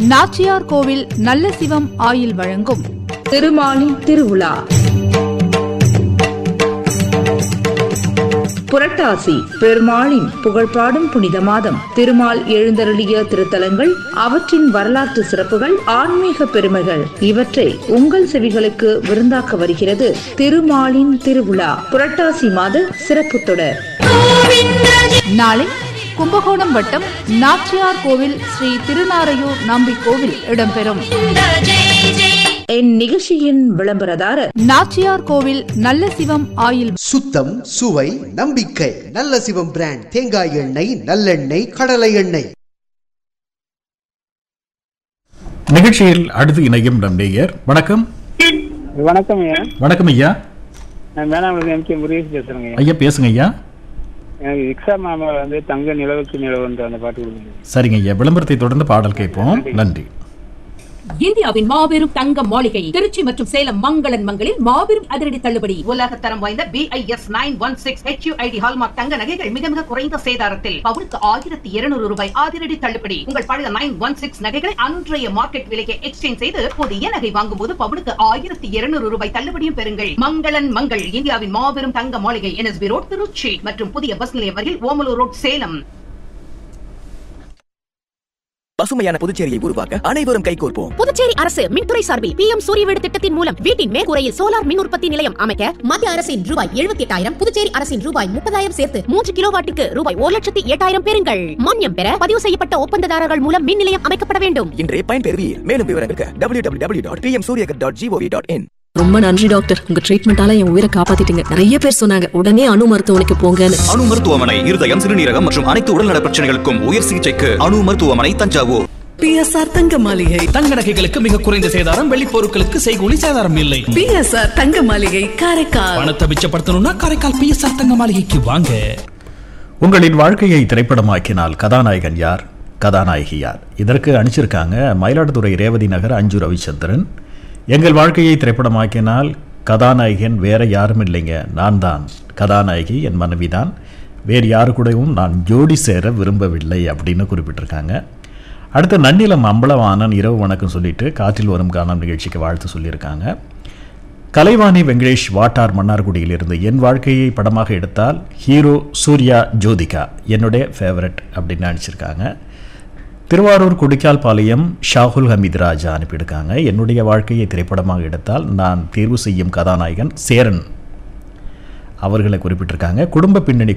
நாச்சியார் கோவில் நல்ல சிவம் ஆயில் வழங்கும் திருமாலின் திருவிழா புரட்டாசி பெருமாளின் புகழ்பாடும் புனித மாதம் திருமால் எழுந்தருளிய திருத்தலங்கள் அவற்றின் வரலாற்று சிறப்புகள் ஆன்மீக பெருமைகள் இவற்றை உங்கள் செவிகளுக்கு விருந்தாக்க வருகிறது திருமாலின் திருவிழா புரட்டாசி மாத சிறப்பு தொடர் நாளை கும்பகோணம் வட்டம் நாச்சியார் கோவில் ஸ்ரீ திருநாரையூர் நம்பி கோவில் இடம்பெறும் இந்நிகழ்ச்சியின் விளம்பரதாரர் நாச்சியார் கோவில் நல்ல சிவம் ஆயில் சுத்தம் சுவை நம்பிக்கை நல்ல சிவம் பிராண்ட் தேங்காய் எண்ணெய் நல்லெண்ணெய் கடலை எண்ணெய் நிகழ்ச்சியில் அடுத்து இணையும் நம் நேயர் வணக்கம் வணக்கம் ஐயா வணக்கம் ஐயா நான் மேனாமலை எம் கே முருகேஷ் பேசுறேங்க ஐயா ஐயா பேசுங்க ஐயா எனக்கு ரிக்ஷா மாமா வந்து தங்க நிலவுக்கு நிலவுன்ற அந்த பாட்டு கொடுங்க சரிங்க ஐயா விளம்பரத்தை தொடர்ந்து பாடல் கேட்போம் நன்றி இந்தியாவின் மாபெரும் தங்க மாளிகை திருச்சி மற்றும் சேலம் மங்களன் மங்களில் மாபெரும் அதிரடி தள்ளுபடி உலக தரம் வாய்ந்த BIS nine one six HUID hallmark தங்க நகைகள் மிக மிக குறைந்த சேதாரத்தில் பவுனுக்கு ஆயிரத்தி இருநூறு ரூபாய் அதிரடி தள்ளுபடி உங்கள் பழைய நைன் ஒன் சிக்ஸ் நகைகளை அன்றைய மார்க்கெட் விலைக்கு எக்ஸ்சேஞ்ச் செய்து புதிய நகை வாங்கும் போது பவுனுக்கு ஆயிரத்தி இருநூறு ரூபாய் தள்ளுபடியும் பெறுங்கள் மங்களன் மங்கள் இந்தியாவின் மாபெரும் தங்க மாளிகை என்எஸ்பி ரோட் திருச்சி மற்றும் புதிய பஸ் நிலையம் வரையில் ஓமலூர் ரோட் சேலம் பசுமையான புதுச்சேரியை உருவாக்க அனைவரும் கைகோர்ப்போம் புதுச்சேரி அரசு மின்துறை சார்பில் பி எம் சூரிய வீடு திட்டத்தின் மூலம் வீட்டின் மேற்கூரையில் சோலார் மின் உற்பத்தி நிலையம் அமைக்க மத்திய அரசின் ரூபாய் எழுபத்தி எட்டாயிரம் புதுச்சேரி அரசின் ரூபாய் முப்பதாயிரம் சேர்த்து மூன்று கிலோவாட்டுக்கு ரூபாய் ஒரு லட்சத்தி எட்டாயிரம் பெறுங்கள் மானியம் பெற பதிவு செய்யப்பட்ட ஒப்பந்ததாரர்கள் மூலம் மின் நிலையம் அமைக்கப்பட வேண்டும் இன்றே பயன்பெறுவீர் மேலும் விவரங்களுக்கு W W W dot PM Suryaghar dot GOV dot in ரொம்ப நன்றி டாக்டர் உங்க ட்ரீட்மெண்டால என் உயிரை காப்பாத்திட்டீங்க நிறைய பேர் சொன்னாங்க உடனே அணு மருத்துவமனைக்கு போங்கன்னு அணு மருத்துவமனை இருதயம் சிறுநீரகம் மற்றும் அனைத்து உடல்நல பிரச்சனைகளுக்கும் உயர் சிகிச்சைக்கு அணு மருத்துவமனை தஞ்சாவூர் பிஎஸ்ஆர் தங்க மாளிகை தங்க நகைகளுக்கு மிக குறைந்த சேதாரம் வெள்ளி பொருட்களுக்கு செய்கூலி சேதாரம் இல்லை பிஎஸ்ஆர் தங்க மாளிகை காரைக்கால் பணத்தை மிச்சப்படுத்தணும்னா காரைக்கால் பிஎஸ்ஆர் தங்க மாளிகைக்கு வாங்க உங்களின் வாழ்க்கையை திரைப்படமாக்கினால் கதாநாயகன் யார் கதாநாயகி யார் இதற்கு அனுப்பிச்சிருக்காங்க மயிலாடுதுறை ரேவதி நகர் அஞ்சு ரவிச்சந்திரன் எங்கள் வாழ்க்கையை திரைப்படமாக்கினால் கதாநாயகன் வேற யாரும் இல்லைங்க நான் தான் கதாநாயகி என் மனைவி தான் வேறு யாரு கூடவும் நான் ஜோடி சேர விரும்பவில்லை அப்படின்னு குறிப்பிட்டிருக்காங்க அடுத்து நன்னிலம் அம்பலவாணன் இரவு வணக்கம் சொல்லிட்டு காற்றில் வரும் கானம் நிகழ்ச்சிக்கு வாழ்த்து சொல்லியிருக்காங்க கலைவாணி வெங்கடேஷ் வாட்டார் மன்னார்குடியிலிருந்து என் வாழ்க்கையை படமாக எடுத்தால் ஹீரோ சூர்யா ஜோதிகா என்னுடைய ஃபேவரட் அப்படின்னு நினச்சிருக்காங்க திருவாரூர் குடிக்கால் பாளையம் ஷாகுல் ஹமீத் ராஜா அனுப்பியிருக்காங்க என்னுடைய வாழ்க்கையை திரைப்படமாக எடுத்தால் நான் தேர்வு செய்யும் கதாநாயகன் சேரன் அவர்களை குறிப்பிட்டிருக்காங்க குடும்ப பின்னணி